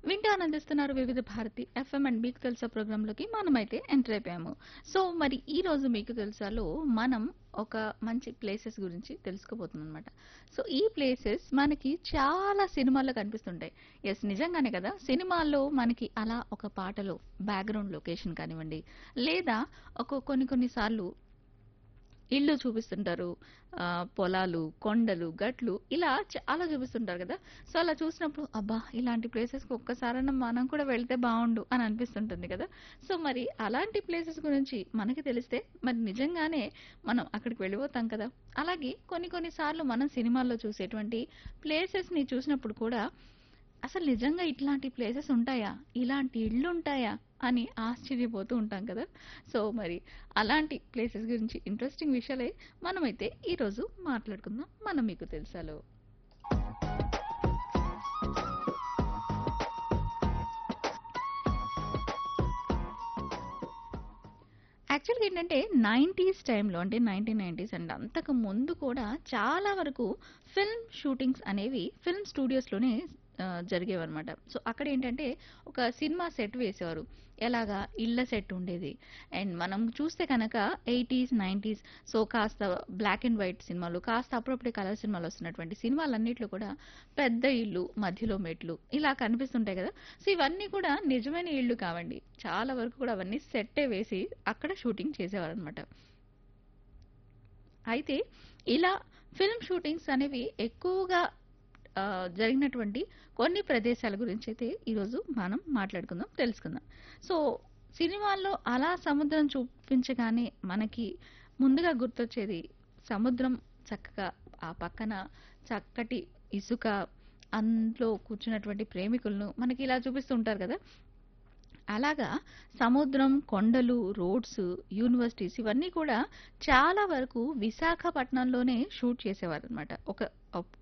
వింటూ ఆనందిస్తున్నారు వివిధ భారతి ఎఫ్ఎం అండ్ మీకు తెలుసా ప్రోగ్రాంలోకి మనమైతే ఎంటర్ అయిపోయాము సో మరి ఈ రోజు మీకు తెలుసాలో మనం ఒక మంచి ప్లేసెస్ గురించి తెలుసుకోబోతున్నాం అనమాట సో ఈ ప్లేసెస్ మనకి చాలా సినిమాల్లో కనిపిస్తుంటాయి ఎస్ నిజంగానే కదా సినిమాల్లో మనకి అలా ఒక పాటలో బ్యాక్గ్రౌండ్ లొకేషన్ కానివ్వండి లేదా ఒక కొన్ని కొన్నిసార్లు ఇళ్ళు చూపిస్తుంటారు ఆ, పొలాలు కొండలు గట్లు ఇలా చాలా చూపిస్తుంటారు కదా సో అలా చూసినప్పుడు అబ్బా ఇలాంటి ప్లేసెస్కి ఒక్కసారైనా మనం కూడా వెళ్తే బాగుండు అని అనిపిస్తుంటుంది కదా సో మరి అలాంటి ప్లేసెస్ గురించి మనకి తెలిస్తే మరి నిజంగానే మనం అక్కడికి వెళ్ళిపోతాం కదా అలాగే కొన్ని కొన్నిసార్లు మనం సినిమాల్లో చూసేటువంటి ప్లేసెస్ని చూసినప్పుడు కూడా అసలు నిజంగా ఇట్లాంటి ప్లేసెస్ ఉంటాయా ఇలాంటి ఇళ్ళు ఉంటాయా అని ఆశ్చర్యపోతూ ఉంటాం కదా సో మరి అలాంటి ప్లేసెస్ గురించి ఇంట్రెస్టింగ్ విషయాలే మనమైతే ఈరోజు మాట్లాడుకుందాం మనం మీకు తెలుసాలో యాక్చువల్గా ఏంటంటే నైంటీస్ టైంలో అంటే నైన్టీన్ నైంటీస్ అండ్ అంతకు ముందు కూడా చాలా వరకు ఫిల్మ్ షూటింగ్స్ అనేవి ఫిల్మ్ స్టూడియోస్లోనే జరిగేవన్నమాట సో అక్కడ ఏంటంటే ఒక సినిమా సెట్ వేసేవారు ఎలాగా ఇళ్ళ సెట్ ఉండేది అండ్ మనం చూస్తే కనుక ఎయిటీస్ నైంటీస్ సో కాస్త బ్లాక్ అండ్ వైట్ సినిమాలు కాస్త అప్పుడప్పుడే కలర్ సినిమాలు వస్తున్నటువంటి సినిమాలన్నిట్లో కూడా పెద్ద ఇల్లు మధ్యలో మెట్లు ఇలా కనిపిస్తుంటాయి కదా సో ఇవన్నీ కూడా నిజమైన ఇళ్ళు కావండి చాలా వరకు కూడా అవన్నీ సెట్టే వేసి అక్కడ షూటింగ్ చేసేవారు అనమాట అయితే ఇలా ఫిల్మ్ షూటింగ్స్ అనేవి ఎక్కువగా ఆ, జరిగినటువంటి కొన్ని ప్రదేశాల గురించి అయితే ఈరోజు మనం మాట్లాడుకుందాం తెలుసుకుందాం సో సినిమాల్లో అలా సముద్రం చూపించగానే మనకి ముందుగా గుర్తొచ్చేది సముద్రం చక్కగా ఆ పక్కన చక్కటి ఇసుక అందులో కూర్చున్నటువంటి ప్రేమికులను మనకి ఇలా చూపిస్తూ ఉంటారు కదా అలాగా సముద్రం కొండలు రోడ్స్ యూనివర్సిటీస్ ఇవన్నీ కూడా చాలా వరకు విశాఖపట్నంలోనే షూట్ చేసేవారు అనమాట ఒక